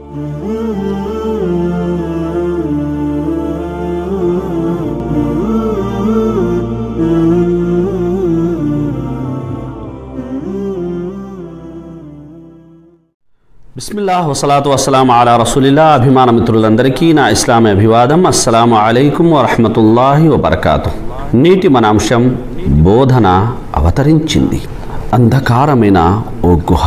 బిస్మిల్లాహ్ వసలాతు వసలాం అలా రసూలిల్లా అభిమాన మిత్రులందరికీ నా ఇస్లామీ అభివాదం అస్సలాము అలైకుం వరహమతుల్లాహి వబర్కాతు నేటి మన అంశం బోధన అవతరించింది అంధకారమైన ఓ గుహ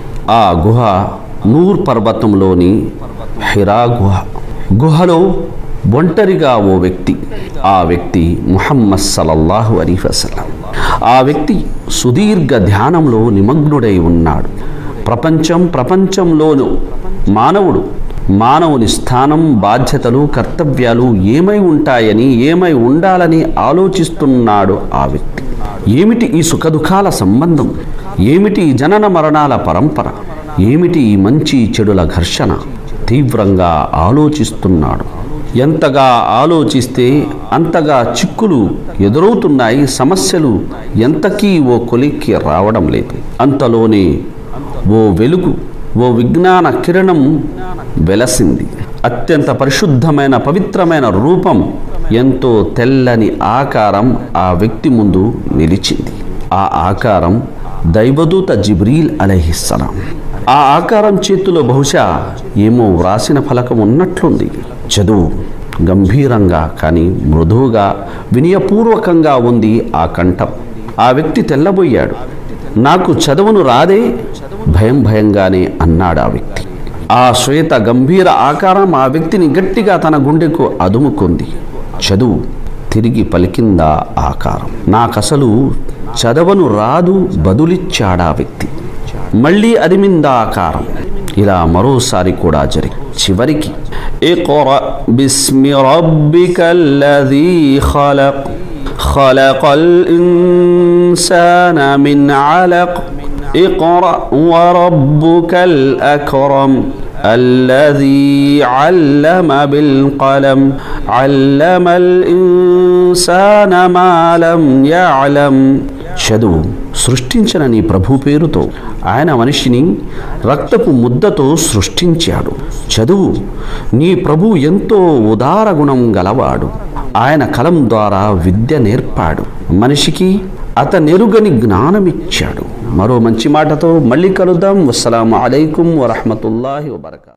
ఆ గుహ నూర్ పర్వతంలోని హిరా గుహ గుహలో ఒంటరిగా ఓ వ్యక్తి ఆ వ్యక్తి ముహమ్మద్ సలల్లాహు అలీ వసలం ఆ వ్యక్తి సుదీర్ఘ ధ్యానంలో నిమగ్నుడై ఉన్నాడు ప్రపంచం ప్రపంచంలోను మానవుడు మానవుని స్థానం బాధ్యతలు కర్తవ్యాలు ఏమై ఉంటాయని ఏమై ఉండాలని ఆలోచిస్తున్నాడు ఆ వ్యక్తి ఏమిటి ఈ సుఖదుఖాల సంబంధం ఏమిటి ఈ జనన మరణాల పరంపర ఏమిటి ఈ మంచి చెడుల ఘర్షణ తీవ్రంగా ఆలోచిస్తున్నాడు ఎంతగా ఆలోచిస్తే అంతగా చిక్కులు ఎదురవుతున్నాయి సమస్యలు ఎంతకీ ఓ కొలిక్కి రావడం లేదు అంతలోనే ఓ వెలుగు ఓ విజ్ఞాన కిరణం వెలసింది అత్యంత పరిశుద్ధమైన పవిత్రమైన రూపం ఎంతో తెల్లని ఆకారం ఆ వ్యక్తి ముందు నిలిచింది ఆ ఆకారం దైవదూత జిబ్రీల్ అలహిస్సలాం ఆ ఆకారం చేతిలో బహుశా ఏమో వ్రాసిన ఫలకం ఉన్నట్లుంది చదువు గంభీరంగా కానీ మృదువుగా వినయపూర్వకంగా ఉంది ఆ కంఠం ఆ వ్యక్తి తెల్లబోయాడు నాకు చదువును రాదే భయం భయంగానే అన్నాడు ఆ వ్యక్తి ఆ శ్వేత గంభీర ఆకారం ఆ వ్యక్తిని గట్టిగా తన గుండెకు అదుముకుంది చదువు తిరిగి పలికిందా ఆకారం నాకసలు చదవను రాదు బదులిచ్చాడా వ్యక్తి మళ్ళీ అదిమిందా ఆకారం ఇలా మరోసారి కూడా జరిగి చివరికి اقرأ باسم ربك الذي خلق خلق الإنسان من علق اقرأ وربك الأكرم الذي علم بالقلم علم الإنسان ما لم يعلم చదువు సృష్టించిన నీ ప్రభు పేరుతో ఆయన మనిషిని రక్తపు ముద్దతో సృష్టించాడు చదువు నీ ప్రభు ఎంతో ఉదార గుణం గలవాడు ఆయన కలం ద్వారా విద్య నేర్పాడు మనిషికి అతనెరుగని జ్ఞానమిచ్చాడు మరో మంచి మాటతో మళ్ళీ కలుద్దాం అస్సలం అలైకుం వరహమతుల్లాహి వబర్కా